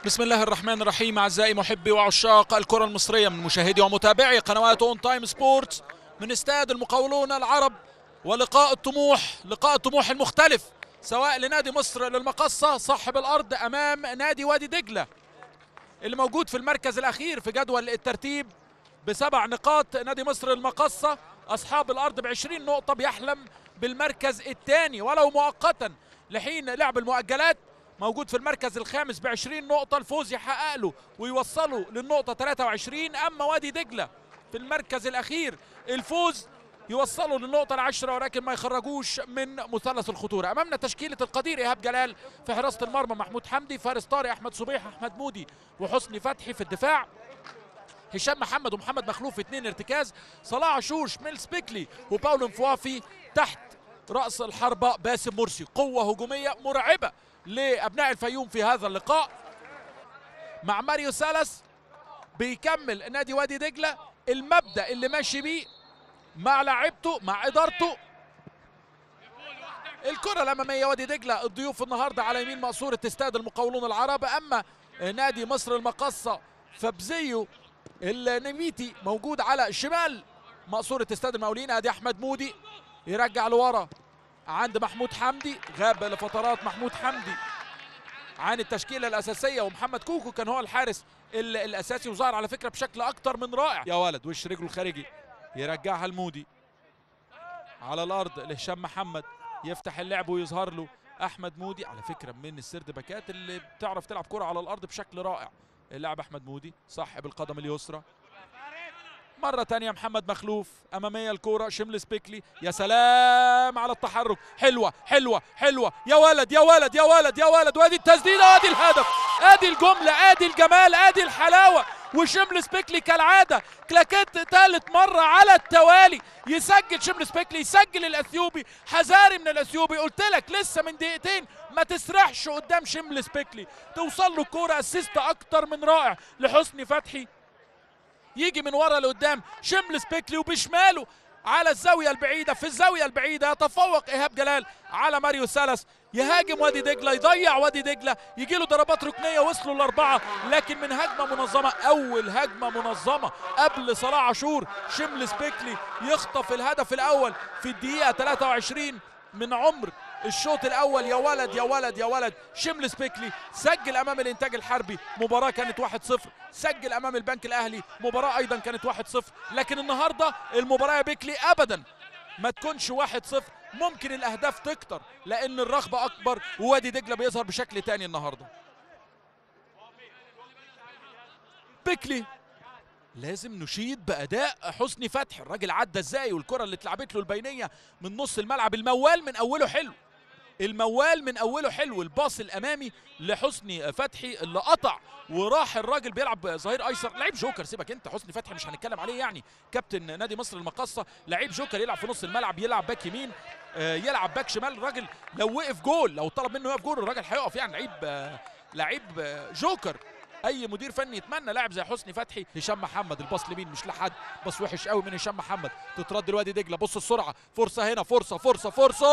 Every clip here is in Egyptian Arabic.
بسم الله الرحمن الرحيم اعزائي محبي وعشاق الكره المصريه من مشاهدي ومتابعي قنوات اون تايم سبورتس من استاد المقاولون العرب ولقاء الطموح لقاء الطموح المختلف سواء لنادي مصر للمقصه صاحب الارض امام نادي وادي دجله اللي موجود في المركز الاخير في جدول الترتيب بسبع نقاط نادي مصر المقصه اصحاب الارض ب 20 نقطه بيحلم بالمركز الثاني ولو مؤقتا لحين لعب المؤجلات موجود في المركز الخامس ب 20 نقطة الفوز يحقق له ويوصله للنقطة 23 أما وادي دجلة في المركز الأخير الفوز يوصله للنقطة العشرة ولكن ما يخرجوش من مثلث الخطورة أمامنا تشكيلة القدير إيهاب جلال في حراسة المرمى محمود حمدي فارس طارق أحمد صبيح أحمد مودي وحسني فتحي في الدفاع هشام محمد ومحمد مخلوف اثنين ارتكاز صلاح عاشور شميل سبيكلي وباولو مفوافي تحت رأس الحربة باسم مرسي قوة هجومية مرعبة لابناء الفيوم في هذا اللقاء مع ماريو سالس بيكمل نادي وادي دجله المبدا اللي ماشي بيه مع لاعبته مع ادارته الكره الاماميه وادي دجله الضيوف النهارده على يمين مقصوره استاد المقاولون العرب اما نادي مصر المقصه فبزيو النميتي موجود على شمال مقصوره استاد المقاولين ادي احمد مودي يرجع لورا عند محمود حمدي غاب لفترات محمود حمدي عن التشكيله الاساسيه ومحمد كوكو كان هو الحارس الاساسي وظهر على فكره بشكل اكتر من رائع يا ولد وش رجله الخارجي يرجعها لمودي على الارض لهشام محمد يفتح اللعب ويظهر له احمد مودي على فكره من السرد باكات اللي بتعرف تلعب كره على الارض بشكل رائع اللاعب احمد مودي صاحب القدم اليسرى مرة تانية محمد مخلوف أمامية الكورة شمل سبيكلي يا سلام على التحرك حلوة حلوة حلوة يا ولد يا ولد يا ولد يا ولد وادي التسديدة وادي الهدف ادي الجملة ادي الجمال ادي الحلاوة وشمل سبيكلي كالعادة كلاكيت ثالث مرة على التوالي يسجل شمل سبيكلي يسجل الأثيوبي حذاري من الأثيوبي قلت لك لسه من دقيقتين ما تسرحش قدام شمل سبيكلي توصل له الكورة اسيست أكتر من رائع لحسني فتحي يجي من ورا لقدام شمل سبيكلي وبشماله على الزاويه البعيده في الزاويه البعيده يتفوق ايهاب جلال على ماريو سالس يهاجم وادي دجله يضيع وادي دجله يجي له ضربات ركنيه وصلوا الاربعه لكن من هجمه منظمه اول هجمه منظمه قبل صلاح عاشور شمل سبيكلي يخطف الهدف الاول في الدقيقه 23 من عمر الشوط الاول يا ولد يا ولد يا ولد شمل سبيكلي سجل امام الانتاج الحربي مباراه كانت 1-0 سجل امام البنك الاهلي مباراه ايضا كانت 1-0 لكن النهارده المباراه يا بيكلي ابدا ما تكونش 1-0 ممكن الاهداف تكتر لان الرغبه اكبر ووادي دجله بيظهر بشكل تاني النهارده بيكلي لازم نشيد باداء حسني فتحي الراجل عدى ازاي والكره اللي اتلعبت له البينيه من نص الملعب الموال من اوله حلو الموال من اوله حلو الباص الامامي لحسني فتحي اللي قطع وراح الراجل بيلعب ظهير ايسر لعيب جوكر سيبك انت حسني فتحي مش هنتكلم عليه يعني كابتن نادي مصر المقاصه لعيب جوكر يلعب في نص الملعب يلعب باك يمين يلعب باك شمال الراجل لو وقف جول لو طلب منه يقف جول الراجل هيقف يعني لعيب لعيب جوكر اي مدير فني يتمنى لاعب زي حسني فتحي هشام محمد الباص لمين مش لحد باص وحش قوي من هشام محمد تترد لوادي دجله بص السرعه فرصه هنا فرصه فرصه فرصه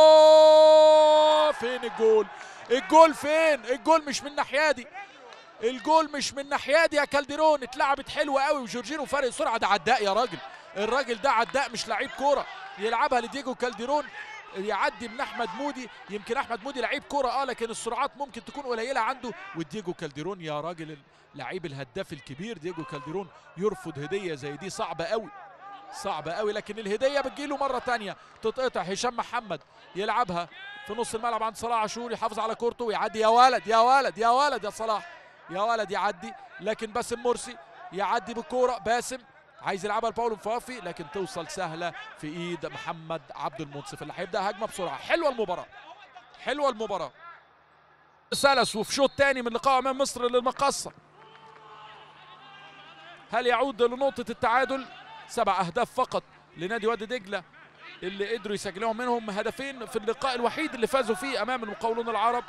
فين الجول الجول فين الجول مش من ناحيادي الجول مش من ناحيادي يا كالديرون اتلعبت حلوه قوي وجورجينو فارق سرعه ده عداء يا راجل الراجل ده عداء مش لعيب كوره يلعبها لديجو كالديرون يعدي من احمد مودي يمكن احمد مودي لعيب كوره اه لكن السرعات ممكن تكون قليله عنده وديجو كالديرون يا راجل لعيب الهداف الكبير ديجو كالديرون يرفض هديه زي دي صعبه قوي صعبه قوي لكن الهديه بتجيله مره تانية تتقطع هشام محمد يلعبها في نص الملعب عند صلاح عاشور يحافظ على كورته ويعدي يا ولد يا ولد يا ولد يا صلاح يا ولد يعدي لكن باسم مرسي يعدي بالكوره باسم عايز يلعبها لباولو مفافي لكن توصل سهله في ايد محمد عبد المنصف اللي هيبدا هجمه بسرعه حلوه المباراه حلوه المباراه سلس وفي شوط تاني من لقاء امام مصر للمقصه هل يعود لنقطه التعادل سبع اهداف فقط لنادي وادي دجله اللي قدروا يسجلوهم منهم هدفين في اللقاء الوحيد اللي فازوا فيه امام المقاولون العرب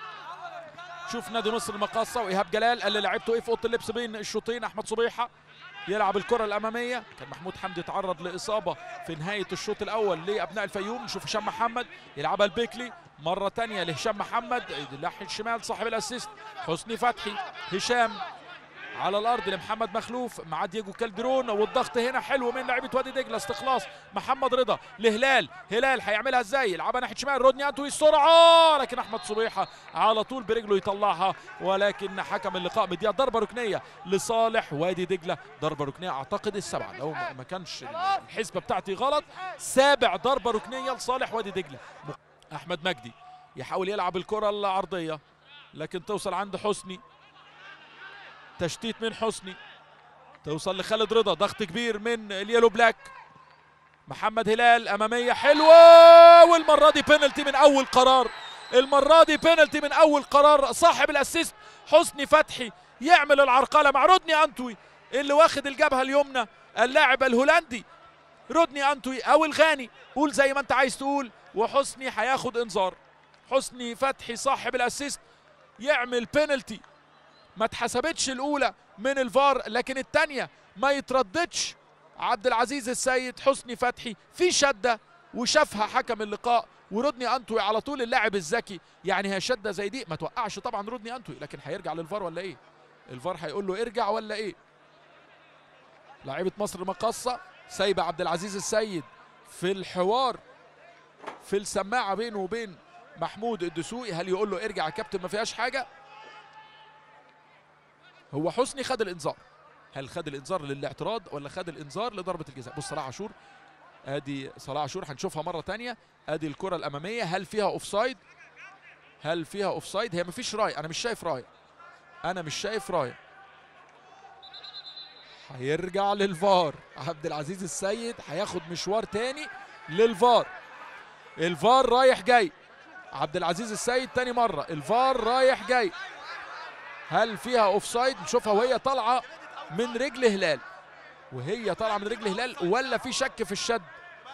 شوف نادي مصر المقاصه وايهاب جلال قال لعيبته ايه في اوضه اللبس بين الشوطين احمد صبيحه يلعب الكره الاماميه كان محمود حمدي تعرض لاصابه في نهايه الشوط الاول لابناء الفيوم نشوف هشام محمد يلعبها البيكلي مره تانية لهشام محمد ناحيه الشمال صاحب الاسيست حسني فتحي هشام على الارض لمحمد مخلوف مع دييجو كالدرون والضغط هنا حلو من لعيبه وادي دجله استخلاص محمد رضا لهلال هلال هيعملها ازاي يلعبها ناحيه شمال رودني انتوي السرعه لكن احمد صبيحه على طول برجله يطلعها ولكن حكم اللقاء مديها ضربه ركنيه لصالح وادي دجله ضربه ركنيه اعتقد السبعه لو ما كانش الحسبه بتاعتي غلط سابع ضربه ركنيه لصالح وادي دجله احمد مجدي يحاول يلعب الكره العرضيه لكن توصل عند حسني تشتيت من حسني توصل لخالد رضا ضغط كبير من اليلو بلاك محمد هلال اماميه حلوه والمره دي بينالتي من اول قرار المره دي بينالتي من اول قرار صاحب الاسيست حسني فتحي يعمل العرقله مع رودني انتوي اللي واخد الجبهه اليمنى اللاعب الهولندي رودني انتوي او الغاني قول زي ما انت عايز تقول وحسني هياخد انذار حسني فتحي صاحب الاسيست يعمل بينالتي ما اتحسبتش الاولى من الفار لكن الثانيه ما يترددش عبد العزيز السيد حسني فتحي في شده وشافها حكم اللقاء ورودني انتوي على طول اللاعب الذكي يعني هي شده زي دي ما توقعش طبعا رودني انتوي لكن هيرجع للفار ولا ايه الفار هيقول له ارجع ولا ايه لاعيبه مصر مقصه سايبه عبد العزيز السيد في الحوار في السماعه بينه وبين محمود الدسوقي هل يقول له ارجع يا كابتن ما فيهاش حاجه هو حسني خد الانذار هل خد الانذار للاعتراض ولا خد الانذار لضربه الجزاء بص صلاح عاشور ادي صلاح عاشور هنشوفها مره تانية ادي الكره الاماميه هل فيها اوفسايد هل فيها اوفسايد هي مفيش راي انا مش شايف راي انا مش شايف راي هيرجع للفار عبد العزيز السيد هياخد مشوار تاني للفار الفار رايح جاي عبد العزيز السيد تاني مره الفار رايح جاي هل فيها اوفسايد نشوفها وهي طالعه من رجل هلال وهي طالعه من رجل هلال ولا في شك في الشد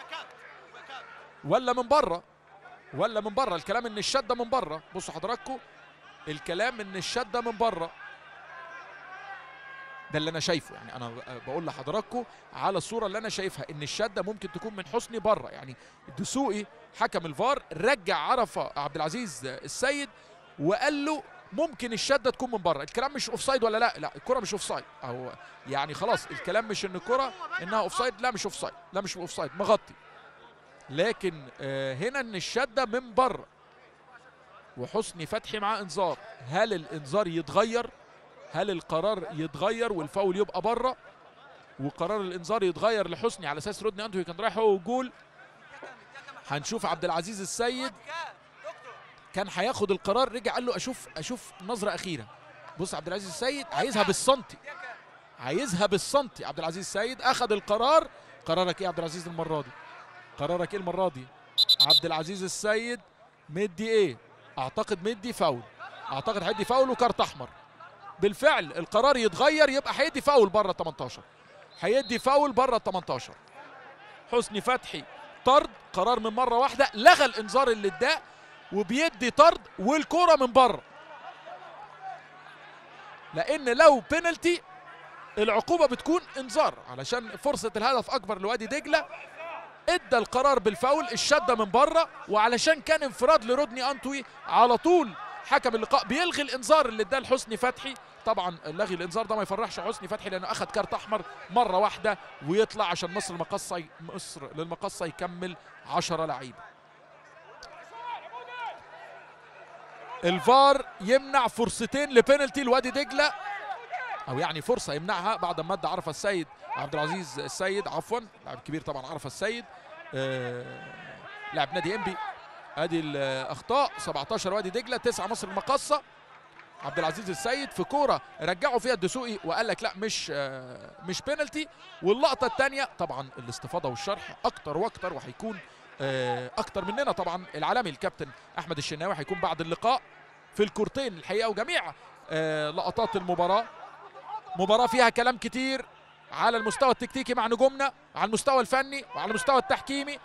ولا من بره ولا من بره الكلام ان الشده من بره بصوا حضراتكم الكلام ان الشده من بره ده اللي انا شايفه يعني انا بقول لحضراتكم على الصوره اللي انا شايفها ان الشده ممكن تكون من حسني بره يعني الدسوقي حكم الفار رجع عرفه عبد العزيز السيد وقال له ممكن الشده تكون من بره الكلام مش اوف سايد ولا لا لا الكره مش اوف سايد او يعني خلاص الكلام مش ان الكره انها اوف سايد لا مش اوف سايد لا مش اوف سايد مغطي لكن آه هنا ان الشده من بره وحسني فتحي مع انذار هل الانذار يتغير هل القرار يتغير والفاول يبقى بره وقرار الانذار يتغير لحسني على اساس رودني انتوي كان رايح هو وجول هنشوف عبد العزيز السيد كان هياخد القرار رجع قال له اشوف اشوف نظره اخيره بص عبد العزيز السيد عايزها بالسنتي عايزها بالسنتي عبد العزيز السيد اخذ القرار قرارك ايه يا عبد العزيز المره دي قرارك ايه المره دي عبد العزيز السيد مدي ايه اعتقد مدي فاول اعتقد هيدي فاول وكارت احمر بالفعل القرار يتغير يبقى هيدي فاول بره ال 18 هيدي فاول بره ال 18 حسني فتحي طرد قرار من مره واحده لغى الانذار اللي اداه وبيدي طرد والكره من بره لان لو بينالتي العقوبه بتكون انذار علشان فرصه الهدف اكبر لوادي دجله ادى القرار بالفاول الشده من بره وعلشان كان انفراد لرودني انتوي على طول حكم اللقاء بيلغي الانذار اللي اداه لحسني فتحي طبعا لغي الانذار ده ما يفرحش حسني فتحي لانه اخذ كارت احمر مره واحده ويطلع عشان مصر المقصه مصر للمقصه يكمل 10 لعيبه الفار يمنع فرصتين لبينالتي لوادي دجله او يعني فرصه يمنعها بعد ما ادى عرفه السيد عبد العزيز السيد عفوا لاعب كبير طبعا عرفه السيد آه لاعب نادي انبي ادي الاخطاء 17 وادي دجله 9 مصر المقصه عبد العزيز السيد في كوره رجعوا فيها الدسوقي وقال لك لا مش آه مش بينالتي واللقطه الثانيه طبعا الاستفاضه والشرح اكتر واكتر وهيكون آه اكتر مننا طبعا العالمي الكابتن احمد الشناوي هيكون بعد اللقاء في الكورتين الحقيقه وجميع آه لقطات المباراه مباراه فيها كلام كتير على المستوى التكتيكي مع نجومنا على المستوى الفني وعلى المستوى التحكيمي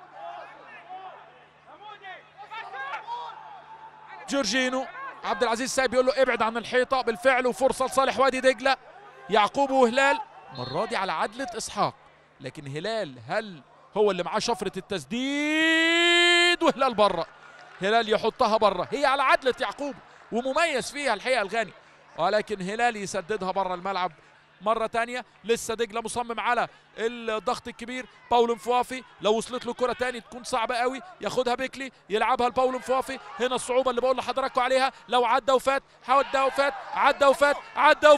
جورجينو عبد العزيز السيد بيقول له ابعد عن الحيطه بالفعل وفرصه لصالح وادي دجله يعقوب وهلال المره دي على عدله اسحاق لكن هلال هل هو اللي معاه شفره التسديد وهلال بره هلال يحطها بره هي على عدله يعقوب ومميز فيها الحقيقه الغاني ولكن هلال يسددها بره الملعب مرة تانية لسه دجلة مصمم على الضغط الكبير باول مفوافي لو وصلت له كرة تاني تكون صعبة قوي ياخدها بيكلي يلعبها لباول مفوافي هنا الصعوبة اللي بقول لحضراتكم عليها لو عدى وفات عدى وفات عدى وفات عدى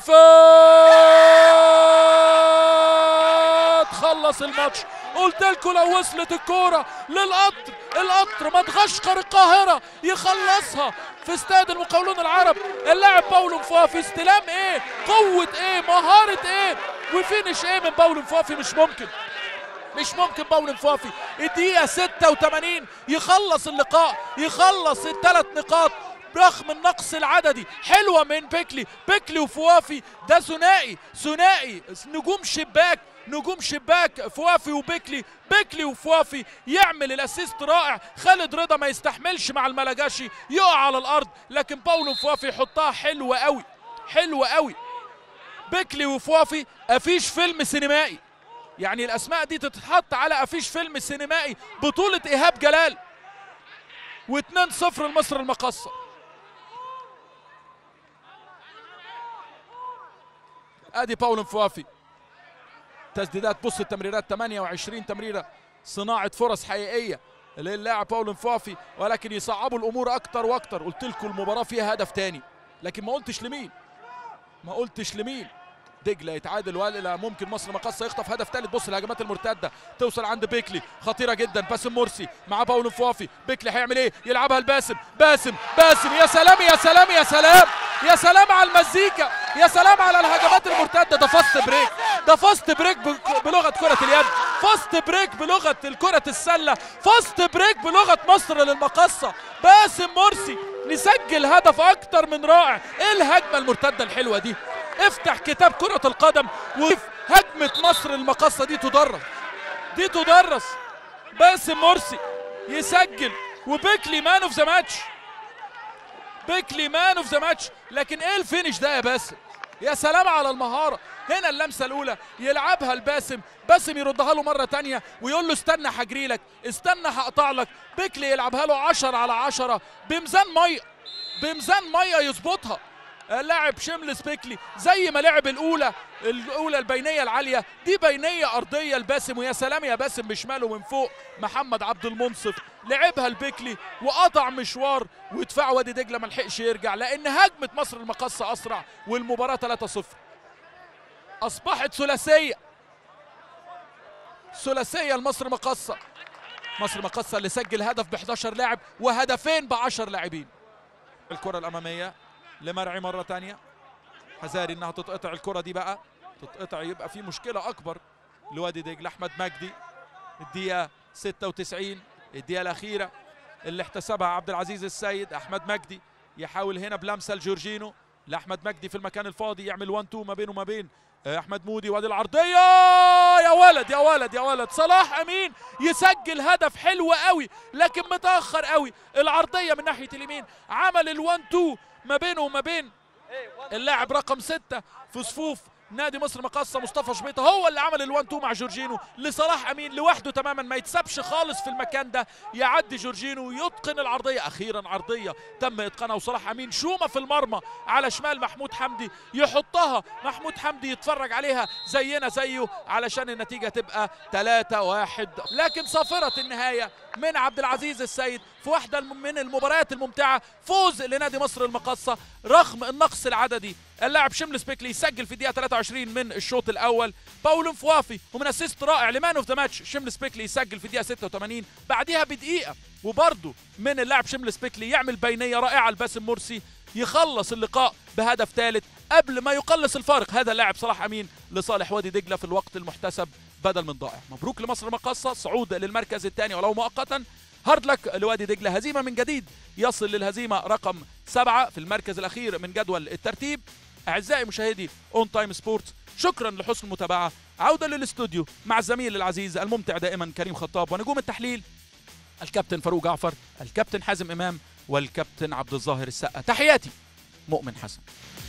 وفات خلص الماتش قلت لكم لو وصلت الكورة للقطر القطر مدغشقر القاهرة يخلصها في استاد المقاولون العرب اللاعب باولو مفافي استلام ايه قوة ايه مهارة ايه وفينش ايه من باولو مفافي مش ممكن مش ممكن باولو مفافي الدقيقة 86 يخلص اللقاء يخلص الثلاث نقاط رغم النقص العددي حلوة من بيكلي بيكلي وفوافي ده ثنائي ثنائي نجوم شباك نجوم شباك فوافي وبيكلي بيكلي وفوافي يعمل الاسيست رائع خالد رضا ما يستحملش مع الملجاشي يقع على الارض لكن باولو فوافي يحطها حلوه قوي حلوه قوي بيكلي وفوافي افيش فيلم سينمائي يعني الاسماء دي تتحط على افيش فيلم سينمائي بطوله ايهاب جلال و2-0 لمصر المقصه ادي باولو فوافي تسديدات بص التمريرات 28 تمريره صناعه فرص حقيقيه للاعب باول مفافي ولكن يصعبوا الامور اكتر واكتر قلت لكم المباراه فيها هدف تاني لكن ما قلتش لمين ما قلتش لمين دجله يتعادل ولا ممكن مصر مقصه يخطف هدف ثالث بص الهجمات المرتده توصل عند بيكلي خطيره جدا باسم مرسي مع باول مفوافي بيكلي هيعمل ايه يلعبها لباسم باسم باسم يا سلام يا سلام يا سلام يا سلام على المزيكا يا سلام على الهجمات المرتده ده فاست بريك ده فاست بريك بلغه كره اليد فاست بريك بلغه الكره السله فاست بريك بلغه مصر للمقصه باسم مرسي نسجل هدف اكتر من رائع ايه الهجمه المرتده الحلوه دي افتح كتاب كرة القدم وشوف هجمة مصر المقصة دي تدرس دي تدرس باسم مرسي يسجل وبيكلي مان اوف ذا ماتش بيكلي مان اوف ذا ماتش لكن ايه الفينش ده يا باسم يا سلام على المهارة هنا اللمسة الأولى يلعبها لباسم باسم يردها له مرة تانية ويقول له استنى هجري لك استنى هقطع لك بيكلي يلعبها له 10 على 10 بميزان مية بميزان مية يظبطها لاعب شملس بيكلي زي ما لعب الاولى الاولى البينيه العاليه دي بينيه ارضيه لباسم ويا سلام يا باسم بشماله من فوق محمد عبد المنصف لعبها البيكلي وقطع مشوار ودفاع وادي دجله ما لحقش يرجع لان هجمه مصر المقصه اسرع والمباراه 3-0 اصبحت ثلاثيه ثلاثيه لمصر مقصه مصر مقصه اللي سجل هدف ب 11 لاعب وهدفين ب 10 لاعبين الكره الاماميه لمرعي مرة تانية حذاري انها تتقطع الكرة دي بقى تتقطع يبقى في مشكلة اكبر لوادي دجلة احمد مجدي الدقيقة 96 الدقيقة الأخيرة اللي احتسبها عبد العزيز السيد أحمد مجدي يحاول هنا بلمسة لجورجينو لأحمد مجدي في المكان الفاضي يعمل 1 2 ما بينه وما بين احمد مودي وادي العرضيه يا ولد يا ولد يا ولد صلاح امين يسجل هدف حلو قوي لكن متاخر قوي العرضيه من ناحيه اليمين عمل ال1 2 ما بينه وما بين اللاعب رقم ستة في صفوف نادي مصر مقاصة مصطفى شبيطة هو اللي عمل الوان تو مع جورجينو لصلاح امين لوحده تماما ما يتسابش خالص في المكان ده يعدي جورجينو ويتقن العرضيه اخيرا عرضيه تم اتقانها وصلاح امين شومه في المرمى على شمال محمود حمدي يحطها محمود حمدي يتفرج عليها زينا زيه علشان النتيجه تبقى 3 1 لكن صافره النهايه من عبد العزيز السيد في واحده من المباريات الممتعه فوز لنادي مصر المقاصه رغم النقص العددي اللاعب شمل سبيكلي يسجل في الدقيقه 23 من الشوط الاول باول مفوافي ومن اسيست رائع لمان اوف ذا ماتش شمل سبيكلي يسجل في الدقيقه 86 بعديها بدقيقه وبرضه من اللاعب شمل سبيكلي يعمل بينيه رائعه لباسم مرسي يخلص اللقاء بهدف ثالث قبل ما يقلص الفارق هذا اللاعب صلاح امين لصالح وادي دجله في الوقت المحتسب بدل من ضائع مبروك لمصر المقاصه صعود للمركز الثاني ولو مؤقتا هارد لك لوادي دجله هزيمه من جديد يصل للهزيمه رقم سبعه في المركز الاخير من جدول الترتيب اعزائي مشاهدي اون تايم سبورتس شكرا لحسن المتابعه عوده للاستوديو مع الزميل العزيز الممتع دائما كريم خطاب ونجوم التحليل الكابتن فاروق جعفر الكابتن حازم امام والكابتن عبد الظاهر السقا تحياتي مؤمن حسن